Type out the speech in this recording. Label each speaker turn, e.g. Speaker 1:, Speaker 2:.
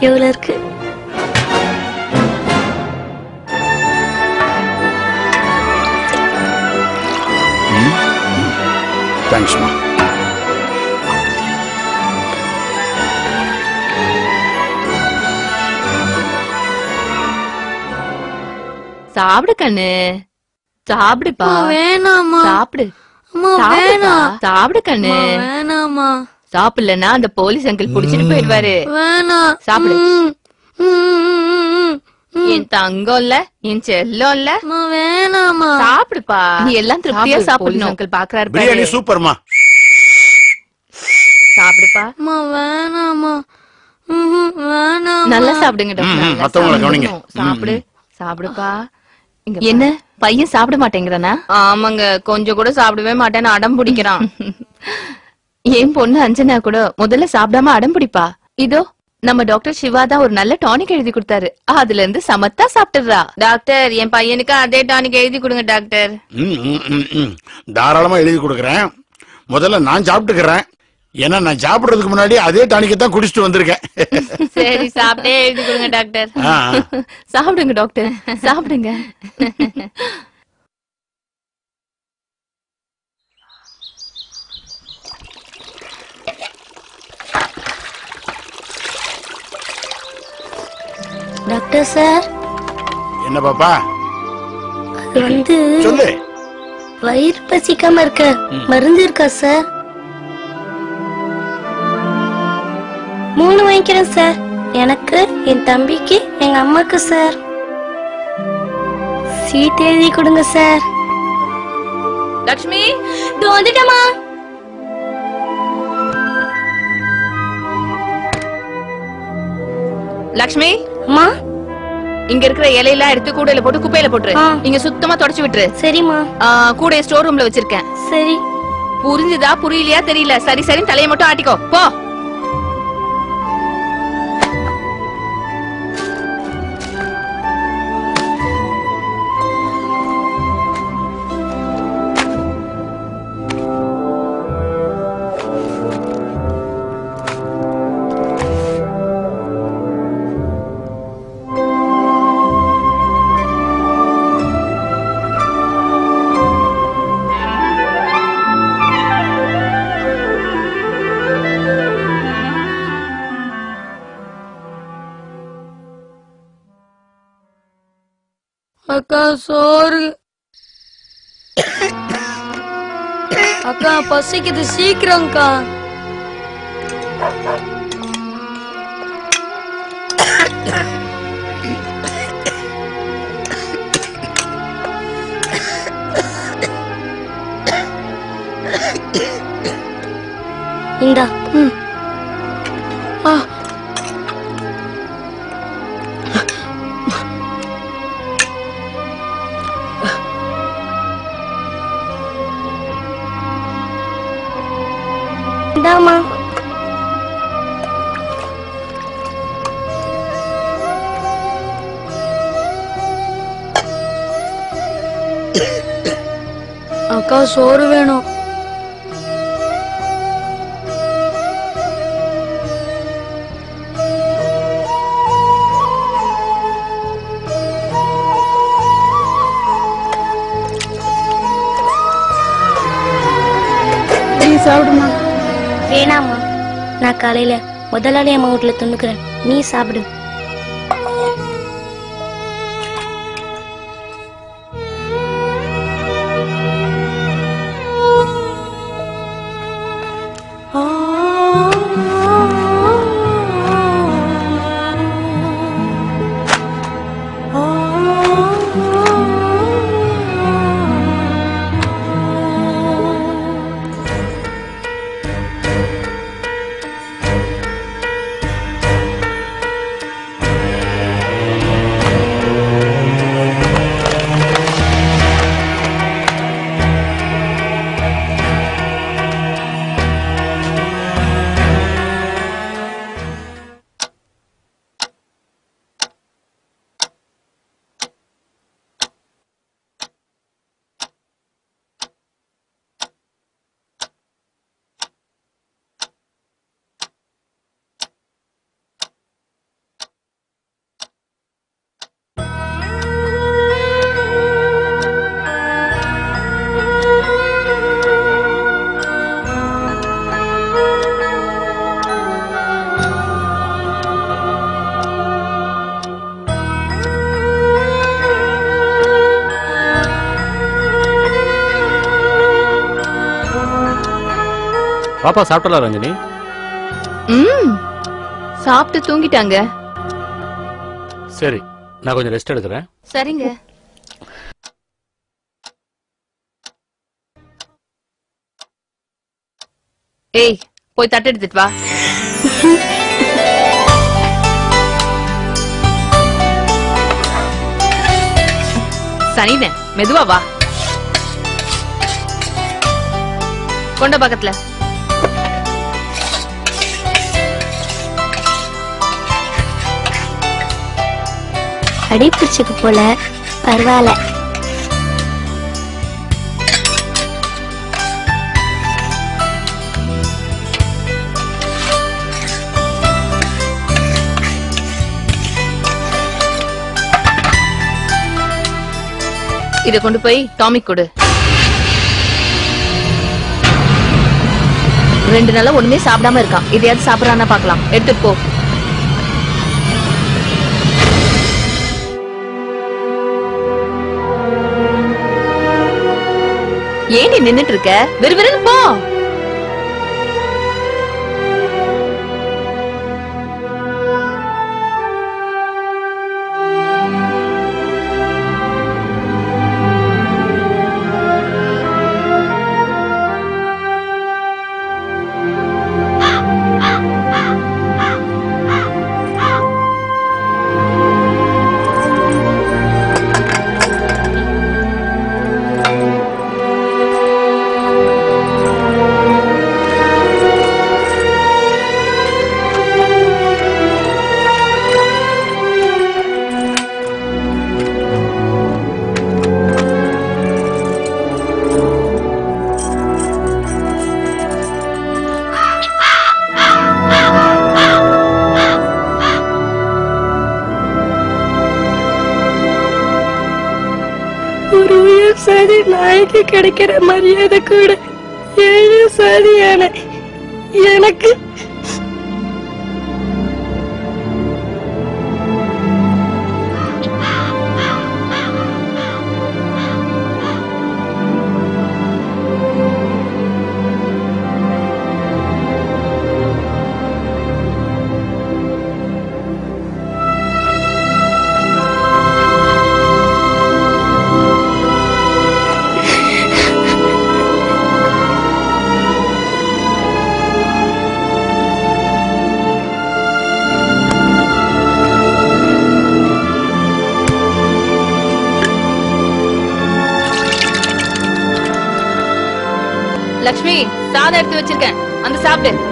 Speaker 1: எவ்வளவு இருக்கு
Speaker 2: தேங்க்ஸ்மா
Speaker 3: சாப்பிடு கண்ணு சாப்பிடுப்பா
Speaker 1: அம்மா, வேணாம்மா
Speaker 3: சாப்பிடு
Speaker 1: அம்மா
Speaker 3: சாப்பிடுப்பா.
Speaker 1: வேணாம்
Speaker 3: சாப்பிடு கண்ணு
Speaker 1: அம்மா, வேணாம்மா
Speaker 3: சாப்பிடலன்னா அந்த போலீஸ் அங்கிள் புடிச்சிட்டு போயிடுவாரு
Speaker 1: வேணாம்
Speaker 3: சாப்பிடு.
Speaker 1: ம், ம், ம், ம்.
Speaker 3: என் தங்கம் இல்ல என் செல்லம் இல்ல
Speaker 1: அம்மா வேணாம்மா
Speaker 3: சாப்பிடுப்பா நீ எல்லாம் திருப்தியா சாப்பிடணும் அங்கிள் பாக்குறாரு
Speaker 2: பிரியாணி
Speaker 3: பாரு.
Speaker 2: சூப்பர்மா
Speaker 3: சாப்பிடுப்பா
Speaker 1: அம்மா வேணாம்மா ம்ஹும், வேணாம்மா
Speaker 3: நல்லா சாப்பிடுங்க டாக்டர்.
Speaker 2: ம், ம்,
Speaker 3: நல்லா
Speaker 2: மத்தவங்கள கவனிங்க.
Speaker 3: சாப்பிடணும். சாப்பிடு சாப்பிடுப்பா என்ன பையன் சாப்பிட மாட்டேங்கிறானா ஆமாங்க கொஞ்சம் கூட சாப்பிடவே மாட்டேன்னு அடம் பிடிக்கிறான் என் பொண்ணு அஞ்சனா கூட முதல்ல சாப்பிடாம அடம் பிடிப்பா இதோ நம்ம டாக்டர் சிவா தான் ஒரு நல்ல டானிக் எழுதி கொடுத்தாரு அதுல இருந்து சமத்தா சாப்பிட்டுறா டாக்டர் என் பையனுக்கு அதே டானிக் எழுதி கொடுங்க டாக்டர்
Speaker 2: ம், ம், ம், ம். தாராளமா எழுதி கொடுக்குறேன் முதல்ல நான் சாப்பிட்டுக்கிறேன் ஏன்னா நான் சாப்பிடுறதுக்கு முன்னாடி அதே டானிக்கை தான் குடிச்சிட்டு வந்திருக்கேன்
Speaker 3: சரி சாப்பிட்டே எழுதி கொடுங்க டாக்டர்
Speaker 2: ஆ.
Speaker 3: சாப்பிடுங்க டாக்டர் சாப்பிடுங்க
Speaker 1: டாக்டர் சார்
Speaker 2: என்ன பாப்பா
Speaker 1: அது வந்து
Speaker 2: சொல்லு
Speaker 1: வயிறு பசிக்காம இருக்க மருந்து இருக்கா சார் மூணு வாங்கிக்கிறேன் சார் எனக்கு என் தம்பிக்கு எங்க அம்மாக்கு சார் சீட் எழுதி கொடுங்க சார்
Speaker 3: லட்சுமி
Speaker 1: இதோ வந்துட்டேமா
Speaker 3: லட்சுமி
Speaker 1: அம்மா
Speaker 3: இங்க இருக்கிற இலையெல்லாம் எடுத்து கூடையில போட்டு குப்பையில போட்டுரு
Speaker 1: ஆ.
Speaker 3: இங்க சுத்தமா தொடச்சு விட்டுரு
Speaker 1: சரிம்மா
Speaker 3: ஆ, கூடைய ஸ்டோர் ரூம்ல வச்சிருக்கேன்
Speaker 1: சரி
Speaker 3: புரிஞ்சுதா புரியலையா தெரியல சரி சரி தலையை மட்டும் ஆட்டிக்கோ போ
Speaker 1: அக்கா சோறு அக்கா பசிக்குது சீக்கிரம்க்கா இந்தா ம் ஆ இந்தாம்மா அக்கா சோறு வேணும்
Speaker 4: நீ சாப்பிடுமா
Speaker 1: வேணாம்மா நான் காலையில முதலாளி அம்மா வீட்டுல துணுக்குறேன் நீ சாப்பிடு
Speaker 4: பாப்பா சாப்பிட்டலாம் ரஞ்சனி
Speaker 3: ம் சாப்பிட்டு தூங்கிட்டாங்க
Speaker 4: சரி நான் கொஞ்சம் ரெஸ்ட் எடுக்கிறேன்
Speaker 3: சரிங்க ஏய் போய் தட்டு எடுத்துட்டு வா சனினே மெதுவா வா கொண்ட பக்கத்துல
Speaker 1: அடி பிடிச்சுக்கு போல பரவாயில்ல
Speaker 3: இத கொண்டு போய் டாமிக் கொடு ரெண்டு நாளா ஒண்ணுமே சாப்பிடாம இருக்கான் இதையாவது சாப்பிடறானா பார்க்கலாம் எடுத்துட்டு போ ஏன் நீ நின்னுட்டு இருக்க விறுவிறுன்னு போ
Speaker 1: ஒரு உயர் சாதி நாய்க்கு கிடைக்கிற மரியாதை கூட ஏழு சாதியான எனக்கு
Speaker 3: லக்ஷ்மி சாதம் எடுத்து வச்சிருக்கேன் அந்த சாப்பிடு